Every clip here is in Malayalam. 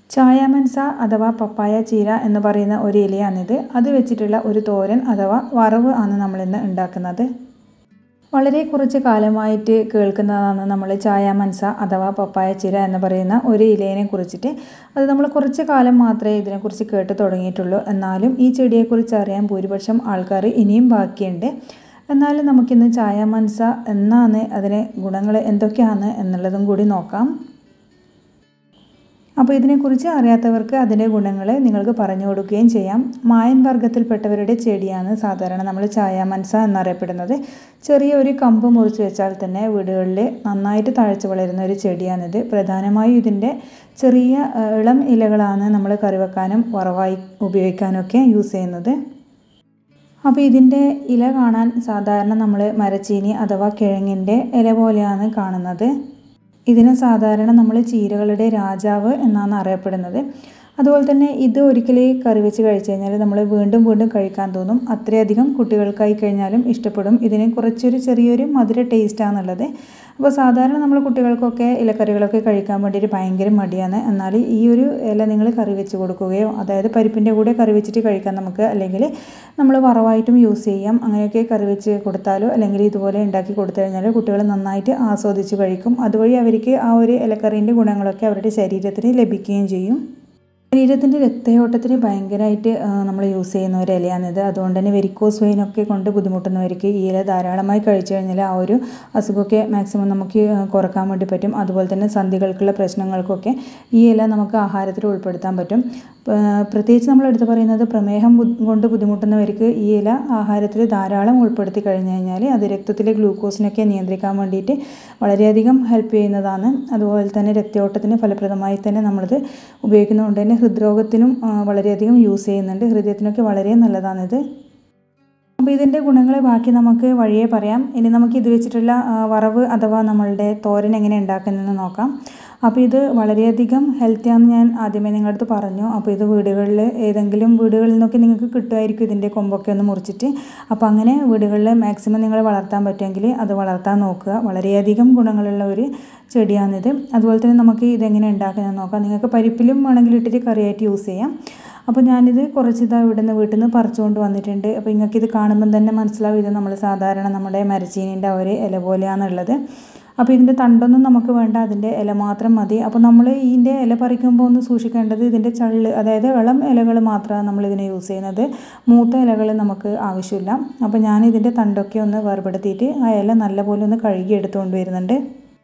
ചായാമൻസ അഥവാ പപ്പായ ചീര എന്ന് പറയുന്ന ഒരു ഇലയാണിത് അത് വെച്ചിട്ടുള്ള ഒരു തോരൻ അഥവാ വറവ് ആണ് നമ്മളിന്ന് ഉണ്ടാക്കുന്നത് വളരെ കുറച്ച് കാലമായിട്ട് കേൾക്കുന്നതാണ് നമ്മൾ ചായാമൻസ അഥവാ പപ്പായ ചീര എന്ന് പറയുന്ന ഒരു ഇലയെ കുറിച്ചിട്ട് അത് നമ്മൾ കുറച്ച് കാലം മാത്രമേ ഇതിനെക്കുറിച്ച് കേട്ട് തുടങ്ങിയിട്ടുള്ളൂ എന്നാലും ഈ ചെടിയെക്കുറിച്ച് അറിയാൻ ഭൂരിപക്ഷം ആൾക്കാർ ഇനിയും ബാക്കിയുണ്ട് എന്നാലും നമുക്കിന്ന് ചായാമൻസ എന്നാണ് അതിന് ഗുണങ്ങൾ എന്തൊക്കെയാണ് എന്നുള്ളതും കൂടി നോക്കാം അപ്പോൾ ഇതിനെക്കുറിച്ച് അറിയാത്തവർക്ക് അതിൻ്റെ ഗുണങ്ങൾ നിങ്ങൾക്ക് പറഞ്ഞു കൊടുക്കുകയും ചെയ്യാം മായൻ വർഗ്ഗത്തിൽപ്പെട്ടവരുടെ ചെടിയാണ് സാധാരണ നമ്മൾ ചായാമൻസ എന്നറിയപ്പെടുന്നത് ചെറിയ ഒരു കമ്പ് മുറിച്ച് വെച്ചാൽ തന്നെ വീടുകളിൽ നന്നായിട്ട് തഴച്ച് വളരുന്ന ഒരു ചെടിയാണിത് പ്രധാനമായും ഇതിൻ്റെ ചെറിയ ഇളം ഇലകളാണ് നമ്മൾ കറി വെക്കാനും വറവായി ഉപയോഗിക്കാനൊക്കെ യൂസ് ചെയ്യുന്നത് അപ്പോൾ ഇതിൻ്റെ ഇല കാണാൻ സാധാരണ നമ്മൾ മരച്ചീനി അഥവാ കിഴങ്ങിൻ്റെ ഇല പോലെയാണ് കാണുന്നത് ഇതിനെ സാധാരണ നമ്മൾ ചീരകളുടെ രാജാവ് എന്നാണ് അറിയപ്പെടുന്നത് അതുപോലെ തന്നെ ഇത് ഒരിക്കൽ കറി വെച്ച് കഴിച്ചു കഴിഞ്ഞാൽ നമ്മൾ വീണ്ടും വീണ്ടും കഴിക്കാൻ തോന്നും അത്രയധികം കുട്ടികൾക്കായി കഴിഞ്ഞാലും ഇഷ്ടപ്പെടും ഇതിന് കുറച്ചൊരു ചെറിയൊരു മധുര ടേസ്റ്റാണുള്ളത് അപ്പോൾ സാധാരണ നമ്മൾ കുട്ടികൾക്കൊക്കെ ഇലക്കറികളൊക്കെ കഴിക്കാൻ വേണ്ടിയിട്ട് ഭയങ്കര മടിയാണ് എന്നാൽ ഈ ഒരു ഇല നിങ്ങൾ കറി വെച്ച് കൊടുക്കുകയോ അതായത് പരിപ്പിൻ്റെ കൂടെ കറി വെച്ചിട്ട് കഴിക്കാം നമുക്ക് അല്ലെങ്കിൽ നമ്മൾ വറവായിട്ടും യൂസ് ചെയ്യാം അങ്ങനെയൊക്കെ കറി വെച്ച് കൊടുത്താലോ അല്ലെങ്കിൽ ഇതുപോലെ ഉണ്ടാക്കി കൊടുത്തു കഴിഞ്ഞാൽ കുട്ടികൾ നന്നായിട്ട് ആസ്വദിച്ച് കഴിക്കും അതുവഴി അവർക്ക് ആ ഒരു ഇലക്കറീൻ്റെ ഗുണങ്ങളൊക്കെ അവരുടെ ശരീരത്തിന് ലഭിക്കുകയും ചെയ്യും ശരീരത്തിൻ്റെ രക്തയോട്ടത്തിന് ഭയങ്കരമായിട്ട് നമ്മൾ യൂസ് ചെയ്യുന്ന ഒരു ഇലയാണിത് അതുകൊണ്ട് തന്നെ വെരിക്കോസ് വെയിനൊക്കെ കൊണ്ട് ബുദ്ധിമുട്ടുന്നവർക്ക് ഈ ഇല ധാരാളമായി കഴിച്ചു കഴിഞ്ഞാൽ ആ ഒരു അസുഖമൊക്കെ മാക്സിമം നമുക്ക് കുറക്കാൻ വേണ്ടി പറ്റും അതുപോലെ തന്നെ സന്ധികൾക്കുള്ള പ്രശ്നങ്ങൾക്കൊക്കെ ഈ ഇല നമുക്ക് ആഹാരത്തിൽ ഉൾപ്പെടുത്താൻ പറ്റും പ്രത്യേകിച്ച് നമ്മൾ എടുത്തു പറയുന്നത് പ്രമേഹം കൊണ്ട് ബുദ്ധിമുട്ടുന്നവർക്ക് ഈ ഇല ആഹാരത്തിൽ ധാരാളം ഉൾപ്പെടുത്തി കഴിഞ്ഞു കഴിഞ്ഞാൽ അത് രക്തത്തിലെ ഗ്ലൂക്കോസിനൊക്കെ നിയന്ത്രിക്കാൻ വേണ്ടിയിട്ട് വളരെയധികം ഹെൽപ്പ് ചെയ്യുന്നതാണ് അതുപോലെ തന്നെ രക്തയോട്ടത്തിന് ഫലപ്രദമായി തന്നെ നമ്മളത് ഉപയോഗിക്കുന്നതുകൊണ്ട് തന്നെ ഹൃദ്രോഗത്തിനും വളരെയധികം യൂസ് ചെയ്യുന്നുണ്ട് ഹൃദയത്തിനൊക്കെ വളരെ നല്ലതാണിത് അപ്പോൾ ഇതിൻ്റെ ഗുണങ്ങൾ ബാക്കി നമുക്ക് വഴിയേ പറയാം ഇനി നമുക്ക് ഇത് വെച്ചിട്ടുള്ള വറവ് അഥവാ നമ്മളുടെ തോരൻ എങ്ങനെ ഉണ്ടാക്കുന്നതെന്ന് നോക്കാം അപ്പോൾ ഇത് വളരെയധികം ഹെൽത്തിയാണെന്ന് ഞാൻ ആദ്യമേ നിങ്ങളുടെ അടുത്ത് പറഞ്ഞു അപ്പോൾ ഇത് വീടുകളിൽ ഏതെങ്കിലും വീടുകളിൽ നിന്നൊക്കെ നിങ്ങൾക്ക് കിട്ടുമായിരിക്കും ഇതിൻ്റെ കൊമ്പൊക്കെ ഒന്ന് മുറിച്ചിട്ട് അപ്പോൾ അങ്ങനെ വീടുകളിൽ മാക്സിമം നിങ്ങൾ വളർത്താൻ പറ്റുമെങ്കിൽ അത് വളർത്താൻ നോക്കുക വളരെയധികം ഗുണങ്ങളുള്ള ഒരു ചെടിയാണിത് അതുപോലെ തന്നെ നമുക്ക് ഇതെങ്ങനെ ഉണ്ടാക്കുന്നത് നോക്കാം നിങ്ങൾക്ക് പരിപ്പിലും വേണമെങ്കിൽ ഇട്ടിട്ട് കറിയായിട്ട് യൂസ് ചെയ്യാം അപ്പോൾ ഞാനിത് കുറച്ച് ഇതാ ഇവിടെ നിന്ന് വീട്ടിൽ നിന്ന് പറിച്ചുകൊണ്ട് വന്നിട്ടുണ്ട് അപ്പോൾ നിങ്ങൾക്ക് ഇത് കാണുമ്പം തന്നെ മനസ്സിലാവും ഇത് നമ്മൾ സാധാരണ നമ്മുടെ മരച്ചീനിൻ്റെ ഒരു ഇല പോലെയാണുള്ളത് അപ്പോൾ ഇതിൻ്റെ തണ്ടൊന്നും നമുക്ക് വേണ്ട അതിൻ്റെ ഇല മാത്രം മതി അപ്പോൾ നമ്മൾ ഇതിൻ്റെ ഇല പറിക്കുമ്പോൾ ഒന്ന് സൂക്ഷിക്കേണ്ടത് ഇതിൻ്റെ ചള്ള് അതായത് ഇളം ഇലകൾ മാത്രമാണ് നമ്മൾ ഇതിനെ യൂസ് ചെയ്യുന്നത് മൂത്ത ഇലകൾ നമുക്ക് ആവശ്യമില്ല അപ്പോൾ ഞാൻ ഇതിൻ്റെ തണ്ടൊക്കെ ഒന്ന് വേർപെടുത്തിയിട്ട് ആ ഇല നല്ലപോലെ ഒന്ന് കഴുകി എടുത്തുകൊണ്ട് വരുന്നുണ്ട്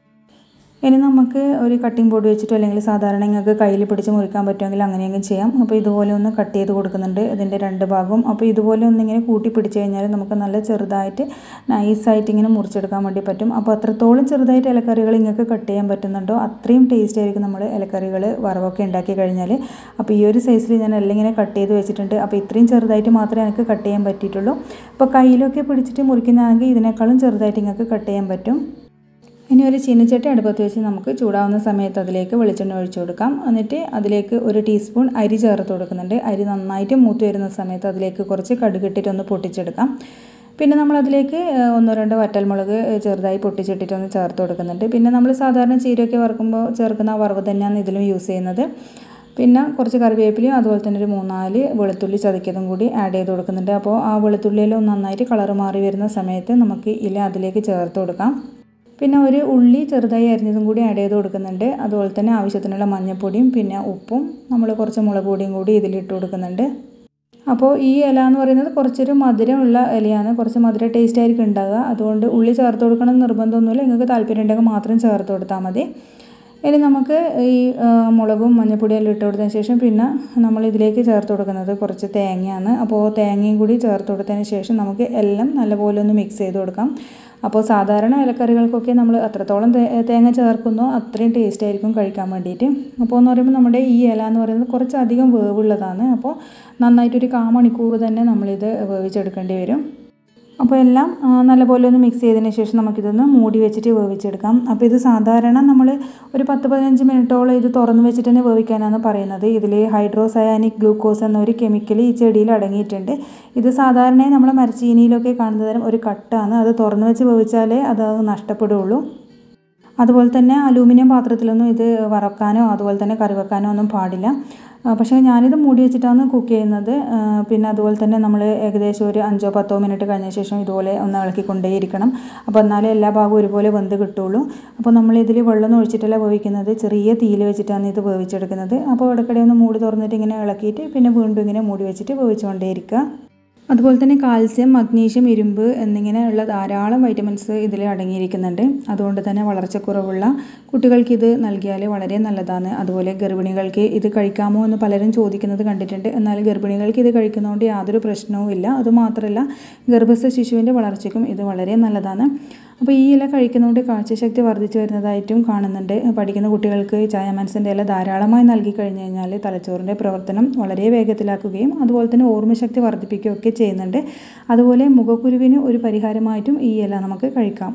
ഇനി നമുക്ക് ഒരു കട്ടിംഗ് ബോർഡ് വെച്ചിട്ടോ അല്ലെങ്കിൽ സാധാരണ നിങ്ങൾക്ക് കയ്യിൽ പിടിച്ച് മുറിക്കാൻ പറ്റുമെങ്കിൽ അങ്ങനെയെങ്കിലും ചെയ്യാം അപ്പോൾ ഇതുപോലെ ഒന്ന് കട്ട് ചെയ്ത് കൊടുക്കുന്നുണ്ട് ഇതിൻ്റെ രണ്ട് ഭാഗവും അപ്പോൾ ഇതുപോലെ ഒന്നിങ്ങനെ കൂട്ടി പിടിച്ച് കഴിഞ്ഞാൽ നമുക്ക് നല്ല ചെറുതായിട്ട് നൈസായിട്ട് ഇങ്ങനെ മുറിച്ചെടുക്കാൻ വേണ്ടി പറ്റും അപ്പോൾ അത്രത്തോളം ചെറുതായിട്ട് ഇലക്കറികൾ നിങ്ങൾക്ക് കട്ട് ചെയ്യാൻ പറ്റുന്നുണ്ടോ അത്രയും ടേസ്റ്റ് ആയിരിക്കും നമ്മൾ ഇലക്കറികൾ വറവൊക്കെ ഉണ്ടാക്കി കഴിഞ്ഞാൽ അപ്പോൾ ഈ ഒരു സൈസിൽ ഞാൻ എല്ലാം ഇങ്ങനെ കട്ട് ചെയ്ത് വെച്ചിട്ടുണ്ട് അപ്പോൾ ഇത്രയും ചെറുതായിട്ട് മാത്രമേ എനിക്ക് കട്ട് ചെയ്യാൻ പറ്റിയിട്ടുള്ളൂ അപ്പോൾ കയ്യിലൊക്കെ പിടിച്ചിട്ട് മുറിക്കുന്നതാണെങ്കിൽ ഇതിനേക്കാളും ചെറുതായിട്ട് നിങ്ങൾക്ക് കട്ട് ചെയ്യാൻ പറ്റും ഇനി ഒരു ചീനച്ചട്ടി അടുപ്പത്ത് വെച്ച് നമുക്ക് ചൂടാവുന്ന സമയത്ത് അതിലേക്ക് വെളിച്ചെണ്ണ ഒഴിച്ചു കൊടുക്കാം എന്നിട്ട് അതിലേക്ക് ഒരു ടീസ്പൂൺ അരി ചേർത്ത് കൊടുക്കുന്നുണ്ട് അരി നന്നായിട്ട് മൂത്ത് വരുന്ന സമയത്ത് അതിലേക്ക് കുറച്ച് കടുകിട്ടിട്ട് ഒന്ന് പൊട്ടിച്ചെടുക്കാം പിന്നെ നമ്മൾ അതിലേക്ക് ഒന്നോ രണ്ടോ വറ്റൽമുളക് ചെറുതായി പൊട്ടിച്ചിട്ടിട്ട് ഒന്ന് ചേർത്ത് കൊടുക്കുന്നുണ്ട് പിന്നെ നമ്മൾ സാധാരണ ചീരയൊക്കെ വറുക്കുമ്പോൾ ചേർക്കുന്ന വറവ് തന്നെയാണ് ഇതിലും യൂസ് ചെയ്യുന്നത് പിന്നെ കുറച്ച് കറിവേപ്പിലയും അതുപോലെ തന്നെ ഒരു മൂന്നാല് വെളുത്തുള്ളി ചതക്കിയതും കൂടി ആഡ് ചെയ്ത് കൊടുക്കുന്നുണ്ട് അപ്പോൾ ആ വെളുത്തുള്ളിയിലും നന്നായിട്ട് കളർ മാറി വരുന്ന സമയത്ത് നമുക്ക് ഇല അതിലേക്ക് ചേർത്ത് കൊടുക്കാം പിന്നെ ഒരു ഉള്ളി ചെറുതായി അരിഞ്ഞതും കൂടി ആഡ് ചെയ്ത് കൊടുക്കുന്നുണ്ട് അതുപോലെ തന്നെ ആവശ്യത്തിനുള്ള മഞ്ഞൾപ്പൊടിയും പിന്നെ ഉപ്പും നമ്മൾ കുറച്ച് മുളക് പൊടിയും കൂടി ഇതിലിട്ട് കൊടുക്കുന്നുണ്ട് അപ്പോൾ ഈ ഇല എന്ന് പറയുന്നത് കുറച്ചൊരു മധുരമുള്ള ഇലയാണ് കുറച്ച് മധുര ടേസ്റ്റ് ആയിരിക്കും ഉണ്ടാകുക അതുകൊണ്ട് ഉള്ളി ചേർത്ത് കൊടുക്കണം എന്ന് നിർബന്ധമൊന്നുമില്ല നിങ്ങൾക്ക് താല്പര്യം ഉണ്ടെങ്കിൽ മാത്രം ചേർത്ത് കൊടുത്താൽ മതി ഇനി നമുക്ക് ഈ മുളകും മഞ്ഞൾപ്പൊടിയെല്ലാം ഇട്ട് കൊടുത്തതിന് ശേഷം പിന്നെ നമ്മൾ ഇതിലേക്ക് ചേർത്ത് കൊടുക്കുന്നത് കുറച്ച് തേങ്ങയാണ് അപ്പോൾ തേങ്ങയും കൂടി ചേർത്ത് കൊടുത്തതിന് ശേഷം നമുക്ക് എല്ലാം നല്ലപോലെ ഒന്ന് മിക്സ് ചെയ്ത് കൊടുക്കാം അപ്പോൾ സാധാരണ ഇലക്കറികൾക്കൊക്കെ നമ്മൾ അത്രത്തോളം തേങ്ങ ചേർക്കുന്നോ അത്രയും ടേസ്റ്റ് ആയിരിക്കും കഴിക്കാൻ വേണ്ടിയിട്ട് അപ്പോൾ എന്ന് പറയുമ്പോൾ നമ്മുടെ ഈ ഇല എന്ന് പറയുന്നത് കുറച്ചധികം വേവുള്ളതാണ് അപ്പോൾ നന്നായിട്ടൊരു കാ മണിക്കൂർ തന്നെ നമ്മളിത് വേവിച്ചെടുക്കേണ്ടി വരും അപ്പോൾ എല്ലാം നല്ലപോലെ ഒന്ന് മിക്സ് ചെയ്തതിന് ശേഷം നമുക്കിതൊന്ന് മൂടി വെച്ചിട്ട് വേവിച്ചെടുക്കാം അപ്പോൾ ഇത് സാധാരണ നമ്മൾ ഒരു പത്ത് പതിനഞ്ച് മിനിറ്റോളം ഇത് തുറന്ന് വെച്ചിട്ട് തന്നെ വേവിക്കാനാണ് പറയുന്നത് ഇതിൽ ഹൈഡ്രോസയാനിക് ഗ്ലൂക്കോസ് എന്നൊരു കെമിക്കൽ ഈ ചെടിയിൽ അടങ്ങിയിട്ടുണ്ട് ഇത് സാധാരണ നമ്മൾ മരച്ചീനിയിലൊക്കെ കാണുന്ന തരം ഒരു കട്ടാണ് അത് തുറന്ന് വെച്ച് വേവിച്ചാലേ അത് നഷ്ടപ്പെടുകയുള്ളൂ അതുപോലെ തന്നെ അലൂമിനിയം പാത്രത്തിലൊന്നും ഇത് വറക്കാനോ അതുപോലെ തന്നെ കറി വെക്കാനോ ഒന്നും പാടില്ല ആ, പക്ഷേ ഞാനിത് മൂടി വെച്ചിട്ടാണ് കുക്ക് ചെയ്യുന്നത് ആ, പിന്നെ അതുപോലെ തന്നെ നമ്മൾ ഏകദേശം ഒരു അഞ്ചോ പത്തോ മിനിറ്റ് കഴിഞ്ഞ ശേഷം ഇതുപോലെ ഒന്ന് ഇളക്കിക്കൊണ്ടേയിരിക്കണം അപ്പോൾ എന്നാലേ എല്ലാ ഭാഗവും ഒരുപോലെ വെന്ത് കിട്ടുള്ളൂ അപ്പോൾ നമ്മൾ ഇതിൽ വെള്ളം ഒഴിച്ചിട്ടല്ല വേവിക്കുന്നത് ചെറിയ തീയിൽ വെച്ചിട്ടാണ് ഇത് വേവിച്ചെടുക്കുന്നത് അപ്പോൾ ഇടയ്ക്കിടെ ഒന്ന് മൂടി തുറന്നിട്ട് ഇങ്ങനെ ഇളക്കിയിട്ട് പിന്നെ വീണ്ടും ഇങ്ങനെ മൂടി വെച്ചിട്ട് വേവിച്ചുകൊണ്ടേയിരിക്കുക അതുപോലെ തന്നെ കാൽസ്യം മഗ്നീഷ്യം ഇരുമ്പ് എന്നിങ്ങനെയുള്ള ധാരാളം വൈറ്റമിൻസ് ഇതിൽ അടങ്ങിയിരിക്കുന്നുണ്ട് അതുകൊണ്ട് തന്നെ വളർച്ചക്കുറവുള്ള കുട്ടികൾക്ക് ഇത് നൽകിയാൽ വളരെ നല്ലതാണ് അതുപോലെ ഗർഭിണികൾക്ക് ഇത് കഴിക്കാമോ എന്ന് പലരും ചോദിക്കുന്നത് കണ്ടിട്ടുണ്ട് എന്നാൽ ഗർഭിണികൾക്ക് ഇത് കഴിക്കുന്നതുകൊണ്ട് യാതൊരു പ്രശ്നവും ഇല്ല അതുമാത്രമല്ല ഗർഭസ്ഥ ശിശുവിൻ്റെ വളർച്ചയ്ക്കും ഇത് വളരെ നല്ലതാണ് അപ്പോൾ ഈ ഇല കഴിക്കുന്നതുകൊണ്ട് കാഴ്ചശക്തി വർദ്ധിച്ചു വരുന്നതായിട്ടും കാണുന്നുണ്ട് പഠിക്കുന്ന കുട്ടികൾക്ക് ചായാമൻസിൻ്റെ ഇല ധാരാളമായി നൽകി കഴിഞ്ഞു കഴിഞ്ഞാൽ തലച്ചോറിൻ്റെ പ്രവർത്തനം വളരെ വേഗത്തിലാക്കുകയും അതുപോലെ തന്നെ ഓർമ്മശക്തി വർദ്ധിപ്പിക്കുകയും ഒക്കെ ചെയ്യുന്നുണ്ട് അതുപോലെ മുഖക്കുരുവിന് ഒരു പരിഹാരമായിട്ടും ഈ ഇല നമുക്ക് കഴിക്കാം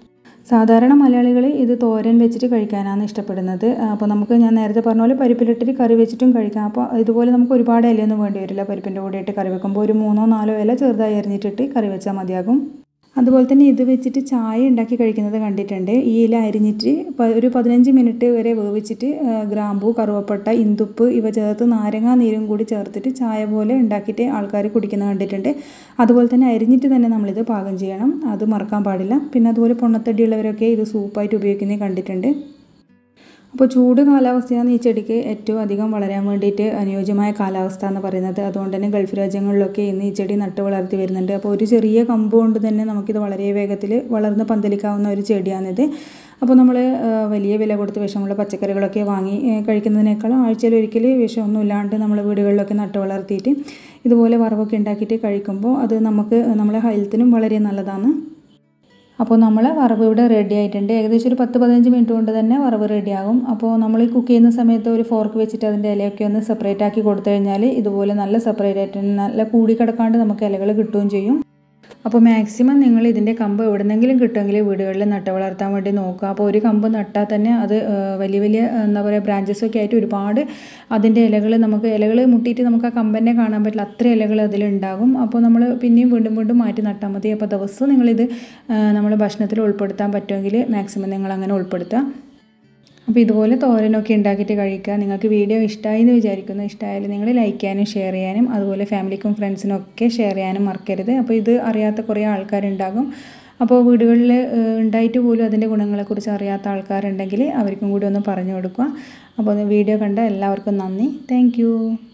സാധാരണ മലയാളികൾ ഇത് തോരൻ വെച്ചിട്ട് കഴിക്കാനാണ് ഇഷ്ടപ്പെടുന്നത് അപ്പോൾ നമുക്ക് ഞാൻ നേരത്തെ പറഞ്ഞ പോലെ പരിപ്പിലിട്ടിട്ട് കറി വെച്ചിട്ടും കഴിക്കാം അപ്പോൾ ഇതുപോലെ നമുക്ക് ഒരുപാട് ഇലയൊന്നും വേണ്ടി വരില്ല പരിപ്പിൻ്റെ കൂടെ ഇട്ട് കറി വെക്കുമ്പോൾ ഒരു മൂന്നോ നാലോ ഇല ചെറുതായി അരിഞ്ഞിട്ടിട്ട് കറി വെച്ചാൽ മതിയാകും അതുപോലെ തന്നെ ഇത് വെച്ചിട്ട് ചായ ഉണ്ടാക്കി കഴിക്കുന്നത് കണ്ടിട്ടുണ്ട് ഈ ഇല അരിഞ്ഞിട്ട് പ- ഒരു പതിനഞ്ച് മിനിറ്റ് വരെ വേവിച്ചിട്ട് ആ, ഗ്രാമ്പൂ കറുവപ്പട്ട ഇന്തുപ്പ് ഇവ ചേർത്ത് നാരങ്ങ നീരും കൂടി ചേർത്തിട്ട് ചായ പോലെ ഉണ്ടാക്കിയിട്ട് ആൾക്കാർ കുടിക്കുന്നത് കണ്ടിട്ടുണ്ട് അതുപോലെ തന്നെ അരിഞ്ഞിട്ട് തന്നെ നമ്മളിത് പാകം ചെയ്യണം അത് മറക്കാൻ പാടില്ല പിന്നെ അതുപോലെ പൊണ്ണത്തടിയുള്ളവരൊക്കെ ഇത് സൂപ്പായിട്ട് ഉപയോഗിക്കുന്നത് കണ്ടിട്ടുണ്ട് അപ്പോൾ ചൂട് കാലാവസ്ഥയാണ് ഈ ചെടിക്ക് ഏറ്റവും അധികം വളരാൻ വേണ്ടിയിട്ട് അനുയോജ്യമായ കാലാവസ്ഥ എന്ന് പറയുന്നത് അതുകൊണ്ട് തന്നെ ഗൾഫ് രാജ്യങ്ങളിലൊക്കെ ഇന്ന് ഈ ചെടി നട്ട് വളർത്തി വരുന്നുണ്ട് അപ്പോൾ ഒരു ചെറിയ കമ്പ് കൊണ്ട് തന്നെ നമുക്കിത് വളരെ വേഗത്തിൽ വളർന്ന് പന്തലിക്കാവുന്ന ഒരു ചെടിയാണിത് അപ്പോൾ നമ്മൾ വലിയ വില കൊടുത്ത് വിഷമുള്ള പച്ചക്കറികളൊക്കെ വാങ്ങി ഏ, കഴിക്കുന്നതിനേക്കാളും ആഴ്ചയിൽ ഒരിക്കൽ വിഷമൊന്നും ഇല്ലാണ്ട് നമ്മൾ വീടുകളിലൊക്കെ നട്ട് വളർത്തിയിട്ട് ഇതുപോലെ വറവൊക്കെ ഉണ്ടാക്കിയിട്ട് കഴിക്കുമ്പോൾ അത് നമുക്ക് നമ്മളെ ഹെൽത്തിനും വളരെ നല്ലതാണ് അപ്പോൾ നമ്മൾ വറവ് ഇവിടെ റെഡി ആയിട്ടുണ്ട് ഏകദേശം ഒരു പത്ത് പതിനഞ്ച് മിനിറ്റ് കൊണ്ട് തന്നെ വറവ് റെഡിയാകും അപ്പോൾ നമ്മൾ ഈ കുക്ക് ചെയ്യുന്ന സമയത്ത് ഒരു ഫോർക്ക് വെച്ചിട്ട് അതിൻ്റെ ഇലയൊക്കെ ഒന്ന് സെപ്പറേറ്റ് ആക്കി കൊടുത്തു കഴിഞ്ഞാൽ ഇതുപോലെ നല്ല സെപ്പറേറ്റ് ആയിട്ട് നല്ല കൂടി കിടക്കാണ്ട് നമുക്ക് ഇലകൾ കിട്ടുകയും ചെയ്യും അപ്പോൾ മാക്സിമം നിങ്ങൾ ഇതിൻ്റെ കമ്പ് എവിടെന്നെങ്കിലും കിട്ടുമെങ്കിൽ വീടുകളിൽ നട്ട് വളർത്താൻ വേണ്ടി നോക്കുക അപ്പോൾ ഒരു കമ്പ് നട്ടാൽ തന്നെ അത് ആ, വലിയ വലിയ ആ, എന്താ പറയുക ബ്രാഞ്ചസൊക്കെ ആയിട്ട് ഒരുപാട് അതിൻ്റെ ഇലകൾ നമുക്ക് ഇലകൾ മുട്ടിയിട്ട് നമുക്ക് ആ കമ്പന്നെ കാണാൻ പറ്റില്ല അത്ര ഇലകൾ അതിലുണ്ടാകും അപ്പോൾ നമ്മൾ പിന്നെയും വീണ്ടും വീണ്ടും മാറ്റി നട്ടാൽ മതി അപ്പോൾ ദിവസവും നിങ്ങളിത് നമ്മൾ ഭക്ഷണത്തിൽ ഉൾപ്പെടുത്താൻ പറ്റുമെങ്കിൽ മാക്സിമം നിങ്ങൾ അങ്ങനെ ഉൾപ്പെടുത്തുക അപ്പോൾ ഇതുപോലെ തോരനൊക്കെ ഉണ്ടാക്കിയിട്ട് കഴിക്കുക നിങ്ങൾക്ക് വീഡിയോ ഇഷ്ടമായി എന്ന് വിചാരിക്കുന്നു ഇഷ്ടമായാലും നിങ്ങൾ ലൈക്ക് ചെയ്യാനും ഷെയർ ചെയ്യാനും അതുപോലെ ഫാമിലിക്കും ഫ്രണ്ട്സിനും ഒക്കെ ഷെയർ ചെയ്യാനും മറക്കരുത് അപ്പോൾ ഇത് അറിയാത്ത കുറേ ആൾക്കാരുണ്ടാകും അപ്പോൾ വീടുകളിൽ ഏഹ്, ഉണ്ടായിട്ട് പോലും അതിൻ്റെ ഗുണങ്ങളെക്കുറിച്ച് അറിയാത്ത ആൾക്കാരുണ്ടെങ്കിൽ അവർക്കും കൂടി ഒന്ന് പറഞ്ഞു കൊടുക്കുക അപ്പോൾ വീഡിയോ കണ്ട എല്ലാവർക്കും നന്ദി താങ്ക്